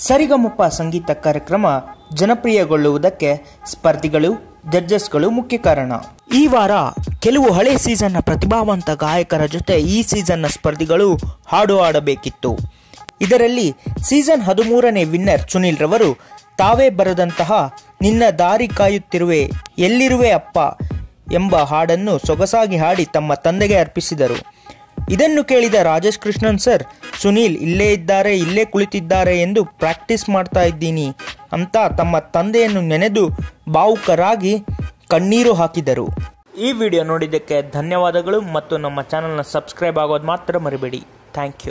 ಸರಿಗಮಪ ಸಂಗೀತ ಕಾರ್ಯಕ್ರಮ ಜನಪ್ರಿಯಗೊಳ್ಳುವುದಕ್ಕೆ ಸ್ಪರ್ಧಿಗಳು ಜಡ್ಜಸ್ಗಳು ಮುಖ್ಯ ಕಾರಣ ಈ ವಾರ ಕೆಲವು ಹಳೆ ಸೀಸನ್ನ ಪ್ರತಿಭಾವಂತ ಗಾಯಕರ ಜೊತೆ ಈ ಸೀಸನ್ನ ಸ್ಪರ್ಧಿಗಳು ಹಾಡು ಆಡಬೇಕಿತ್ತು ಇದರಲ್ಲಿ ಸೀಸನ್ ಹದಿಮೂರನೇ ವಿನ್ನರ್ ಸುನಿಲ್ ರವರು ತಾವೇ ಬರೆದಂತಹ ನಿನ್ನ ದಾರಿ ಕಾಯುತ್ತಿರುವೆ ಎಲ್ಲಿರುವೆ ಅಪ್ಪ ಎಂಬ ಹಾಡನ್ನು ಸೊಗಸಾಗಿ ಹಾಡಿ ತಮ್ಮ ತಂದೆಗೆ ಅರ್ಪಿಸಿದರು ಇದನ್ನು ಕೇಳಿದ ರಾಜೇಶ್ ಕೃಷ್ಣನ್ ಸರ್ ಸುನೀಲ್ ಇಲ್ಲೇ ಇದ್ದಾರೆ ಇಲ್ಲೇ ಕುಳಿತಿದ್ದಾರೆ ಎಂದು ಪ್ರಾಕ್ಟೀಸ್ ಮಾಡ್ತಾ ಇದ್ದೀನಿ ಅಂತ ತಮ್ಮ ತಂದೆಯನ್ನು ನೆನೆದು ಭಾವುಕರಾಗಿ ಕಣ್ಣೀರು ಹಾಕಿದರು ಈ ವಿಡಿಯೋ ನೋಡಿದ್ದಕ್ಕೆ ಧನ್ಯವಾದಗಳು ಮತ್ತು ನಮ್ಮ ಚಾನಲ್ನ ಸಬ್ಸ್ಕ್ರೈಬ್ ಆಗೋದು ಮಾತ್ರ ಮರಿಬೇಡಿ ಥ್ಯಾಂಕ್ ಯು